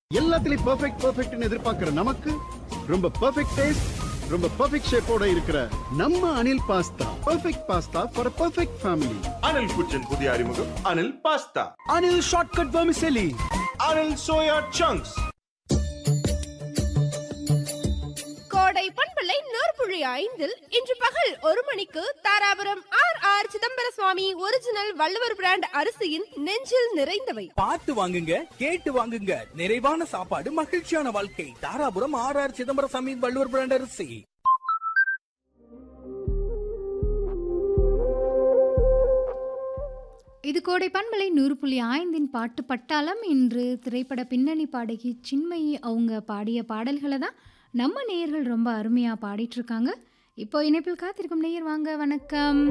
எல்லாத்துலயும் பெர்ஃபெக்ட் பெர்ஃபெக்ட்னு எதிர்பார்க்கிற நமக்கு ரொம்ப பெர்ஃபெக்ட் டேஸ்ட் ரொம்ப பெர்ஃபெக்ட் ஷேப்போட இருக்கிற நம்ம Anil pasta perfect pasta for perfect family Anil kitchen புதிய அறிமுகம் Anil pasta Anil shortcut vermicelli Anil soya chunks கோடை பண்பலை நூற்புழி ஐந்தில் இன்று பகல் ஒரு மணிக்கு Dharapuram R R Chidambaraswami original Valluvar brand அரிசியின் நெஞ்சில் நிறைந்தவை பார்த்து வாங்குங்க கேட்டு வாங்குங்க நிறைவான சாப்பாடு மகிழ்ச்சியான வாழ்க்கை Dharapuram R R Chidambaraswami Valluvar brand அரிசி இது கோடை பண்பலை நூறு புள்ளி ஐந்தின் பாட்டு பட்டாளம் இன்று திரைப்பட பின்னணி பாடகி சின்மயி அவங்க பாடிய பாடல்களை தான் நம்ம நேயர்கள் ரொம்ப அருமையாக பாடிட்டு இருக்காங்க இப்போ இணைப்பில் காத்திருக்கும் நேயர் வாங்க வணக்கம்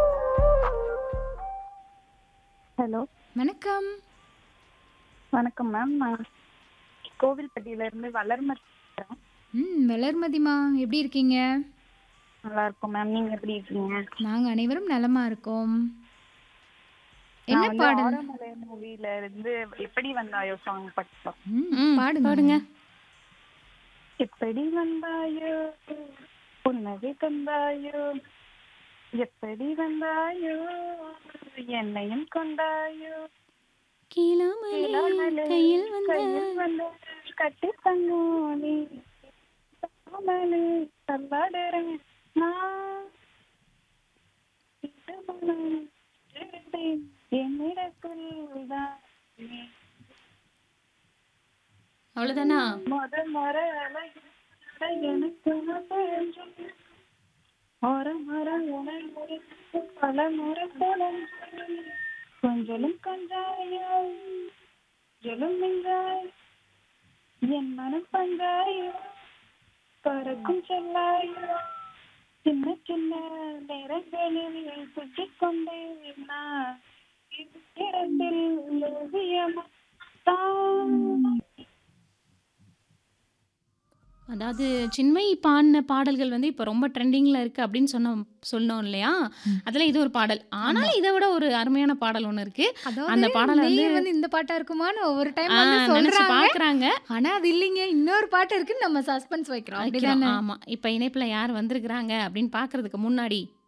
ஹலோ வணக்கம் வணக்கம் மேம் நான் கோவில்பட்டியில இருந்து வளர்மதி பேசுறேன். ம் வளர்மதிமா எப்படி இருக்கீங்க நல்லா இருக்கும் மேம் நீங்க எப்படி இருக்கீங்க நாங்கள் அனைவரும் நலமா இருக்கோம் நான் என்ன வந்து பாடல் ஆரமலை மூவில இருந்து எப்படி வந்தாயோ சாங் படிச்சோம் ம், பாடுங்க எப்படி வந்தாயோ புன்னகை தந்தாயோ எப்படி வந்தாயோ என்னையும் கொண்டாயோ இளமலை கையில் வந்த கட்டி தங்கோனி தாமலை தள்ளாடுறேன் நான் இது மனம் இருந்தேன் என்னிடத்தில் தான் நீ. அவ்வளவுதானா முத முற அழகு எனக்கு தெரிஞ்சு ஒரு முறை உணர்வு பல முறை தொலைஞ்சு கொஞ்சலும் கொஞ்சாயோ ஜலும் மிஞ்சாய் என் மனம் பஞ்சாயோ பறக்கும் செல்லாயோ சின்ன சின்ன நேரங்களில் சுற்றிக் கொண்டே நான் இடத்தில் ஓவியமா தான் அதாவது சின்மயி பாடின பாடல்கள் வந்து இப்போ ரொம்ப ட்ரெண்டிங்கில் இருக்குது அப்படின்னு சொன்ன சொன்னோம் இல்லையா அதில் இது ஒரு பாடல் ஆனாலும் இதை விட ஒரு அருமையான பாடல் ஒன்று இருக்கு அதாவது அந்த பாடலை வந்து நேயர் வந்து இந்த பாட்டா இருக்குமான்னு ஒவ்வொரு டைம் ஆ, வந்து நினைச்சு சொல்றாங்க பார்க்குறாங்க ஆனா அது இல்லைங்க இன்னொரு பாட்டு இருக்குன்னு நம்ம சஸ்பென்ஸ் வைக்கிறோம் அப்படிதானே ஆமாம் இப்போ இணைப்பில் யார் வந்திருக்கிறாங்க அப்படின்னு பார்க்கறதுக்கு முன்னாடி